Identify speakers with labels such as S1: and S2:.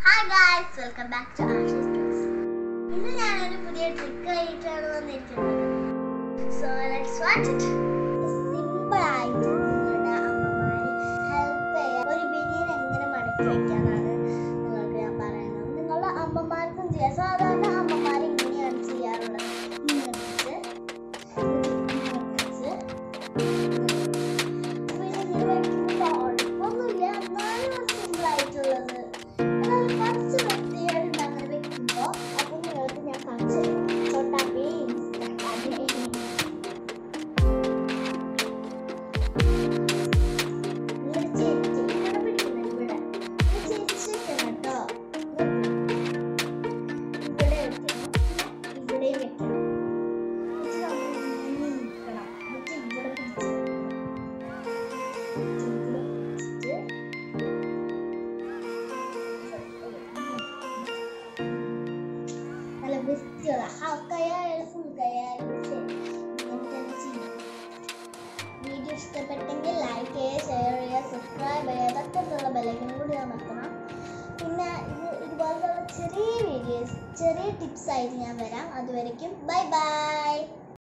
S1: hi guys welcome back to Asha's tricks ഇന്ന് ഞാനൊരു പുതിയ ട്രിക്ക് ആയിട്ടാണ് വന്നിരിക്കുന്നത് so let's watch it simple ആയിട്ട് നിങ്ങളുടെ അമ്മമാരെ ഹെൽപ്പ് ചെയ്യാൻ ഒരു ബിരിയാണി എങ്ങനെ മടക്കി വെക്കാനാണ് നിങ്ങൾക്ക് ഞാൻ പറയുന്നത് നിങ്ങളുടെ അമ്മമാർക്കും ചെയ്യാം സാധാരണ അമ്മമാർ ഇങ്ങനെയാണ് ചെയ്യാറുള്ളത് ഇങ്ങനെ വെച്ച് ഇങ്ങനെ വെച്ച് പിന്നെ ഇങ്ങനെ വെക്കുമ്പോൾ കുഴപ്പമൊന്നുമില്ല എന്നാലും സിമ്പിൾ ആയിട്ടുള്ളത് എന്നാൽ കുറച്ച് വൃത്തികേടുണ്ട് അങ്ങനെ വെക്കുമ്പോൾ അപ്പോൾ നിങ്ങൾക്ക് ഞാൻ കാണിച്ചു തരാം ചോട്ടാപ്പി ഇങ്ങനെ ചെരിച്ച് ഇവിടെ പിടിക്കണം ഇവിടെ ഇങ്ങനെ ചെരിച്ച് വെക്കണം കേട്ടോ ഇവിടെ വെക്കണം ഇവിടെ വെക്കണം ഇത് നമ്മൾ ഇങ്ങനെ നിൽക്കണം എന്നിട്ട് ഇവിടെ പിടിച്ച് ഇവിടെ പിടിച്ചിട്ട് നല്ല വൃത്തിയുള്ള ഹാഫ് കൈയായാലും ഫുൾ കൈയായാലും ശരി ഇങ്ങനെ തന്നെ ചെയ്യണം വീഡിയോ ഇഷ്ടപ്പെട്ടെങ്കിൽ ലൈക്ക് ചെയ്യുക ഷെയർ ചെയ്യുക സബ്സ്ക്രൈബ് ചെയ്യുക തൊട്ടടുത്തുള്ള ബെല്ലൈക്കനും കൂടി അമർത്തണം പിന്നെ ഇത് ഇതുപോലത്തെ ചെറിയ വീഡിയോസ് ചെറിയ ടിപ്സ് ആയിട്ട് ഞാൻ വരാം അതുവരയ്ക്കും ബൈ ബൈ